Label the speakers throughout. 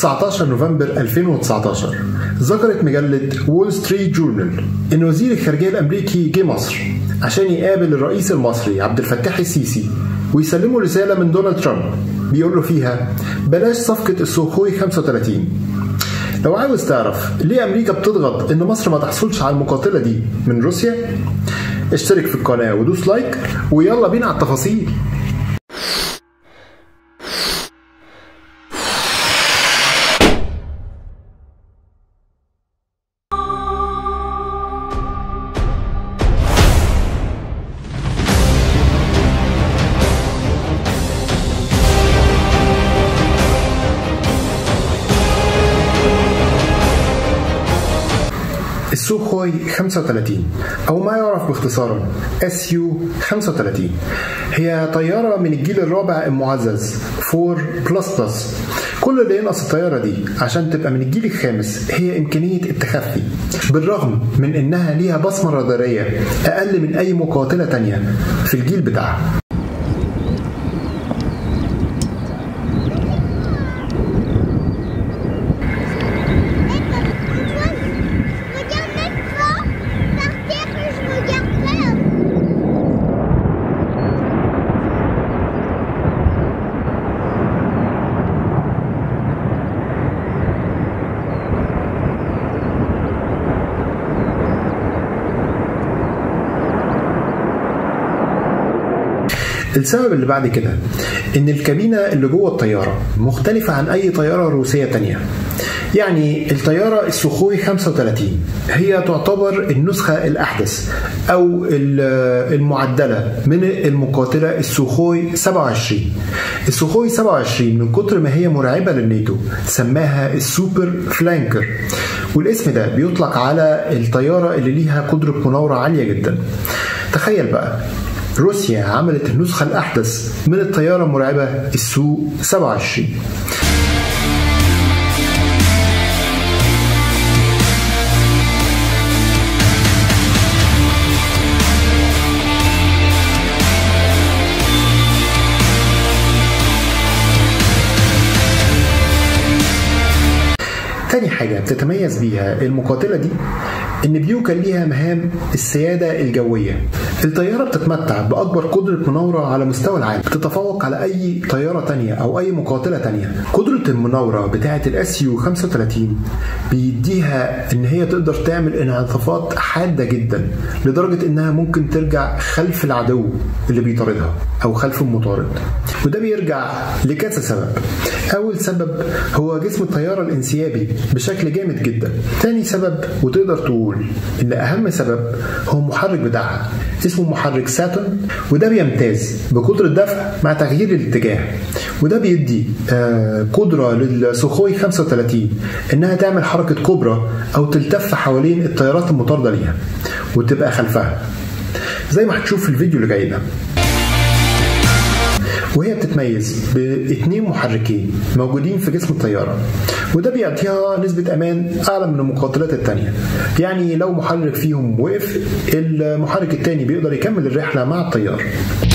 Speaker 1: 19 نوفمبر 2019 ذكرت مجلة وول ستريت جورنال إن وزير الخارجية الأمريكي جه مصر عشان يقابل الرئيس المصري عبد الفتاح السيسي ويسلموا رسالة من دونالد ترامب بيقول له فيها بلاش صفقة السوخوي 35 لو عاوز تعرف ليه أمريكا بتضغط إن مصر ما تحصلش على المقاتلة دي من روسيا اشترك في القناة ودوس لايك ويلا بينا على التفاصيل السوخوي 35 أو ما يعرف باختصارا SU 35 هي طيارة من الجيل الرابع المعزز 4 بلس بلس كل اللي ينقص الطيارة دي عشان تبقى من الجيل الخامس هي إمكانية التخفي بالرغم من إنها ليها بصمة رادارية أقل من أي مقاتلة تانية في الجيل بتاعها
Speaker 2: Regarde même pas par terre que je regarde pas.
Speaker 1: السبب اللي بعد كده ان الكابينه اللي جوه الطياره مختلفه عن اي طياره روسيه تانية يعني الطياره السوخوي 35 هي تعتبر النسخه الاحدث او ال- المعدله من المقاتله السوخوي 27 السوخوي 27 من كتر ما هي مرعبه للناتو سماها السوبر فلانكر والاسم ده بيطلق على الطياره اللي ليها قدره مناوره عاليه جدا تخيل بقى روسيا عملت النسخة الأحدث من الطيارة المرعبة السو 27 تاني حاجة بتتميز بيها المقاتلة دي إن بيو كان ليها مهام السيادة الجوية الطيارة بتتمتع بأكبر قدرة مناورة على مستوى العالم بتتفوق على أي طيارة تانية أو أي مقاتلة تانية قدرة المناورة بتاعة الاس يو 35 بيديها إن هي تقدر تعمل انعطافات حادة جدا لدرجة إنها ممكن ترجع خلف العدو اللي بيطاردها أو خلف المطارد وده بيرجع لكذا سبب أول سبب هو جسم الطيارة الانسيابي بشكل جامد جدا تاني سبب وتقدر تقول إن أهم سبب هو المحرك بتاعها اسمه محرك ساتورن وده بيمتاز بقدرة دفع مع تغيير الاتجاه وده بيدي آه، قدرة للسوخوي 35 إنها تعمل حركة كبرى أو تلتف حوالين الطيارات المطاردة ليها وتبقى خلفها زي ما هتشوف في الفيديو اللي جاي ده وهي بتتميز باثنين محركين موجودين في جسم الطيارة وده بيعطيها نسبة أمان أعلى من المقاتلات التانية يعني لو محرك فيهم وقف المحرك التاني بيقدر يكمل الرحلة مع الطيار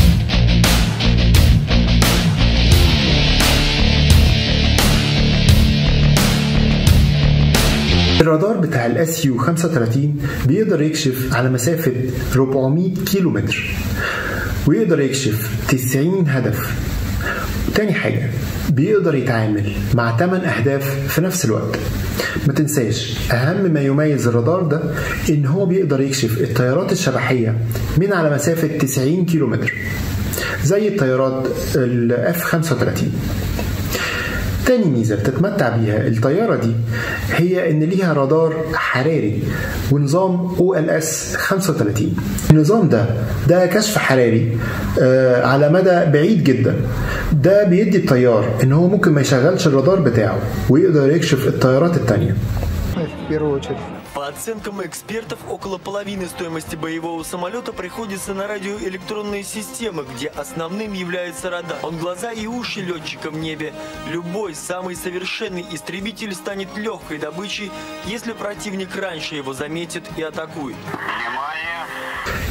Speaker 1: الرادار بتاع الاس يو 35 بيقدر يكشف على مسافة 400 كيلو متر ويقدر يكشف 90 هدف تاني حاجة بيقدر يتعامل مع 8 أهداف في نفس الوقت ما تنساش أهم ما يميز الرادار ده إن هو بيقدر يكشف الطيارات الشبحية من على مسافة 90 كيلو متر زي الطيارات ال F-35 تاني ميزة بتتمتع بيها الطيارة دي هي إن ليها رادار حراري ونظام OLS 35 النظام ده ده كشف حراري آه على مدى بعيد جدا ده بيدي الطيار إن هو ممكن ما يشغلش الرادار بتاعه ويقدر يكشف الطيارات التانية
Speaker 3: В первую очередь.
Speaker 4: По оценкам экспертов, около половины стоимости боевого самолета приходится на радиоэлектронные системы, где основным является радар. Он глаза и уши летчика в небе. Любой самый совершенный истребитель станет легкой добычей, если противник раньше его заметит и атакует.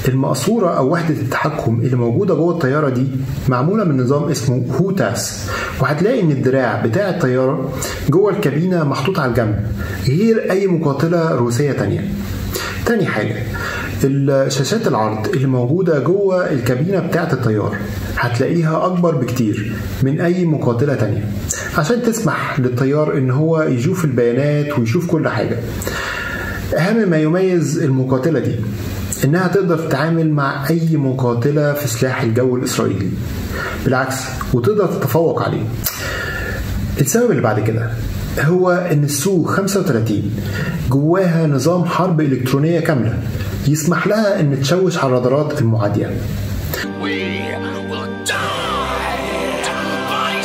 Speaker 1: المقصورة أو وحدة التحكم اللي موجودة جوه الطيارة دي معمولة من نظام اسمه هوتاس وهتلاقي إن الدراع بتاع الطيارة جوه الكابينة محطوط على الجنب غير أي مقاتلة روسية تانية تاني حاجة الشاشات العرض اللي موجودة جوه الكابينة بتاعة الطيار هتلاقيها أكبر بكتير من أي مقاتلة تانية عشان تسمح للطيار إن هو يشوف البيانات ويشوف كل حاجة أهم ما يميز المقاتلة دي إنها تقدر تتعامل مع أي مقاتلة في سلاح الجو الإسرائيلي بالعكس وتقدر تتفوق عليه السبب اللي بعد كده هو ان السو 35 جواها نظام حرب الكترونيه كامله يسمح لها ان تشوش على الرادارات المعاديه
Speaker 5: We will die by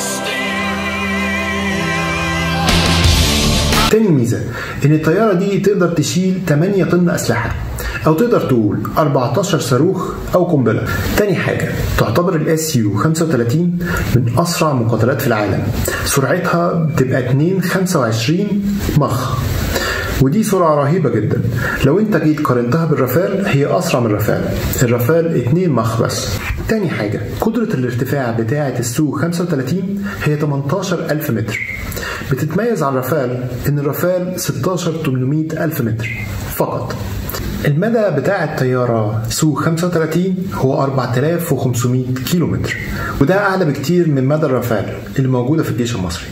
Speaker 1: تاني ميزه ان الطياره دي تقدر تشيل 8 طن اسلحه او تقدر تقول 14 صاروخ او قنبله تاني حاجه تعتبر الاس يو 35 من اسرع مقاتلات في العالم سرعتها بتبقى 2.25 مخ ودي سرعة رهيبة جدا لو انت جيت قارنتها بالرافال هي أسرع من الرافال الرافال 2 مخ بس تاني حاجة قدرة الارتفاع بتاعة السو 35 هي 18000 متر بتتميز عن الرافال ان الرافال 16800 ألف متر فقط المدى بتاع الطيارة سو 35 هو 4500 كيلو متر وده أعلى بكتير من مدى الرافال اللي موجودة في الجيش المصري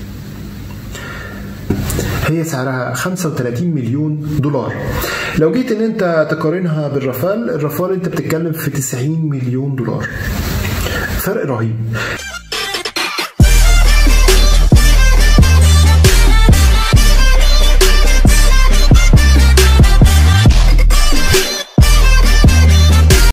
Speaker 1: هي سعرها 35 مليون دولار لو جيت ان انت تقارنها بالرافال الرافال انت بتتكلم في 90 مليون دولار فرق رهيب